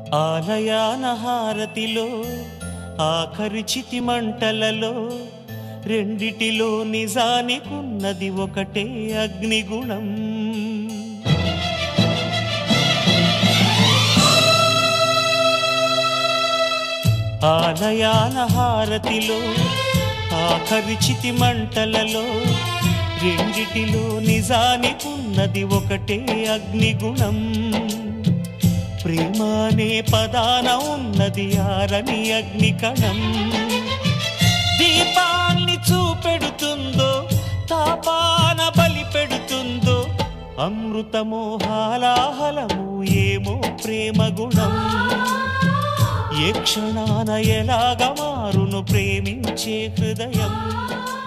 ఆలయాన హారతిలో ఆఖరి చితి మంటలలో రెండిటిలో నిజానికున్నది ఒకటే అగ్నిగుణం ఆలయాన హారతిలో ఆఖరి చితి మంటలలో రెండిటిలో నిజానికున్నది ఒకటే అగ్నిగుణం ప్రేమ అనే పదాన ఉన్నది ఆరని అగ్ని కణం దీపాన్ని చూపెడుతుందో తాపాన బలి పెడుతుందో అమృతమోహాలాహలము ఏమో ప్రేమ గుణం ఏ క్షణాన ఎలాగ మారును ప్రేమించే హృదయం